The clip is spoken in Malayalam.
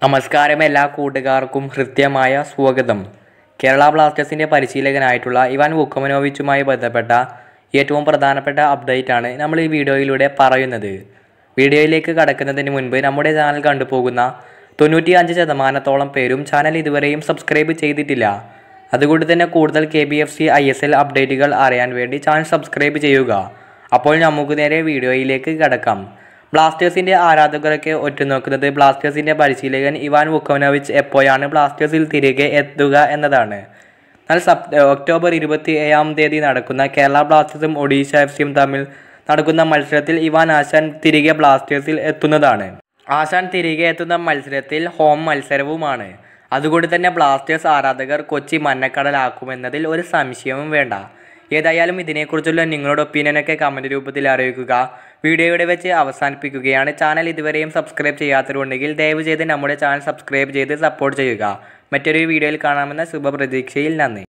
നമസ്കാരം എല്ലാ കൂട്ടുകാർക്കും ഹൃദ്യമായ സ്വാഗതം കേരള ബ്ലാസ്റ്റേഴ്സിൻ്റെ പരിശീലകനായിട്ടുള്ള ഇവാൻ വുക്കമനോവിച്ചുമായി ബന്ധപ്പെട്ട ഏറ്റവും പ്രധാനപ്പെട്ട അപ്ഡേറ്റ് ആണ് നമ്മൾ ഈ വീഡിയോയിലൂടെ പറയുന്നത് വീഡിയോയിലേക്ക് കടക്കുന്നതിന് മുൻപ് നമ്മുടെ ചാനൽ കണ്ടുപോകുന്ന തൊണ്ണൂറ്റി അഞ്ച് ശതമാനത്തോളം പേരും ചാനൽ ഇതുവരെയും സബ്സ്ക്രൈബ് ചെയ്തിട്ടില്ല അതുകൊണ്ട് തന്നെ കൂടുതൽ K B F C I S L അപ്ഡേറ്റുകൾ അറിയാൻ വേണ്ടി ചാനൽ സബ്സ്ക്രൈബ് ചെയ്യുക അപ്പോൾ നമുക്ക് നേരെ വീഡിയോയിലേക്ക് കടക്കാം ബ്ലാസ്റ്റേഴ്സിന്റെ ആരാധകരൊക്കെ ഒറ്റുനോക്കുന്നത് ബ്ലാസ്റ്റേഴ്സിന്റെ പരിശീലകൻ ഇവാൻ വുക്കോനോവിച്ച് എപ്പോഴാണ് ബ്ലാസ്റ്റേഴ്സിൽ തിരികെ എത്തുക എന്നതാണ് എന്നാൽ സപ് ഒക്ടോബർ ഇരുപത്തി ഏഴാം തീയതി നടക്കുന്ന കേരള ബ്ലാസ്റ്റേഴ്സും ഒഡീഷ എഫ് സിയും തമ്മിൽ നടക്കുന്ന മത്സരത്തിൽ ഇവാൻ ആശാൻ തിരികെ ബ്ലാസ്റ്റേഴ്സിൽ എത്തുന്നതാണ് ആശാൻ തിരികെ എത്തുന്ന മത്സരത്തിൽ ഹോം മത്സരവുമാണ് അതുകൊണ്ട് തന്നെ ബ്ലാസ്റ്റേഴ്സ് ആരാധകർ കൊച്ചി മന്നക്കടലാക്കുമെന്നതിൽ ഒരു സംശയവും വേണ്ട ഏതായാലും ഇതിനെക്കുറിച്ചുള്ള നിങ്ങളുടെ ഒപ്പീനിയനൊക്കെ കമൻറ്റ് രൂപത്തിൽ അറിയിക്കുക വീഡിയോയുടെ വെച്ച് അവസാനിപ്പിക്കുകയാണ് ചാനൽ ഇതുവരെയും സബ്സ്ക്രൈബ് ചെയ്യാത്തവരുണ്ടെങ്കിൽ ദയവ് ചെയ്ത് നമ്മുടെ ചാനൽ സബ്സ്ക്രൈബ് ചെയ്ത് സപ്പോർട്ട് ചെയ്യുക മറ്റൊരു വീഡിയോയിൽ കാണാമെന്ന ശുഭപ്രതീക്ഷയിൽ നന്ദി